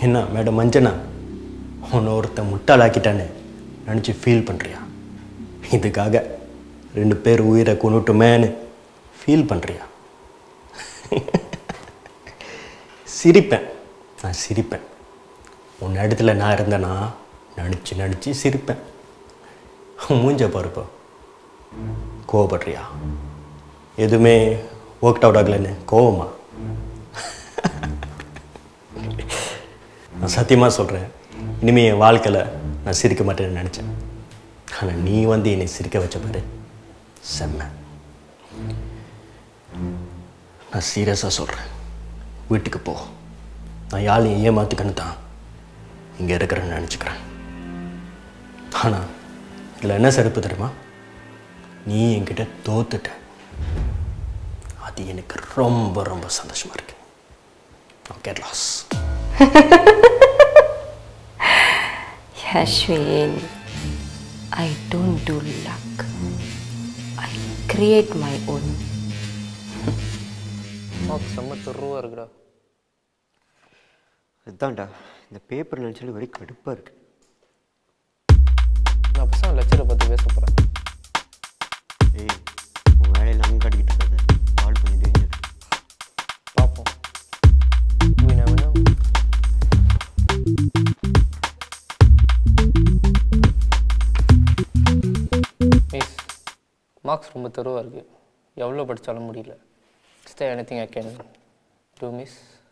என்ன மேடம் மஞ்சனா உன்னை ஒருத்தன் முட்டாளாக்கிட்டான்னு நினச்சி ஃபீல் பண்ணுறியா இதுக்காக ரெண்டு பேர் உயிரை கொண்டுட்டுமேன்னு ஃபீல் பண்ணுறியா சிரிப்பேன் நான் சிரிப்பேன் உன் இடத்துல நான் இருந்தேன்னா நடிச்சு நடிச்சு சிரிப்பேன் மூஞ்ச பாருப்போ கோவப்படுறியா எதுவுமே ஒர்க் அவுட் ஆகலைன்னு கோவமா நான் சத்தியமாக சொல்கிறேன் இனிமேல் என் வாழ்க்கையில் நான் சிரிக்க மாட்டேன்னு நினச்சேன் ஆனால் நீ வந்து என்னை சிரிக்க வச்ச பாரு செம்ம நான் சீரியஸாக சொல்கிறேன் வீட்டுக்கு போ நான் யாழையும் ஏமாத்துக்கன்னு தான் இங்கே இருக்கிறேன்னு நினச்சிக்கிறேன் ஆனால் இதில் என்ன சிறப்பு தெரியுமா நீ என்கிட்ட தோத்துட்ட அது எனக்கு ரொம்ப ரொம்ப சந்தோஷமாக இருக்கு ஓகே லாஸ் Ashwin, I don't do luck. I create my own. Mark செம்ம துருவாக இருக்குடா அதுதான்டா இந்த பேப்பர் நினச்சாலும் வெரி கடுப்பாக இருக்கு நான் பசங்க லெக்சரை பற்றி பேச போகிறேன் ஏய் உன் வேலையில் அங்கே கட்டிக்கிட்டு இருக்காது கால் பண்ணி டேஞ்சர் பார்ப்போம் We never know. Miss marks ரொம்ப தெருவாக இருக்குது எவ்வளோ படித்தாலும் முடியல is the anything I can do miss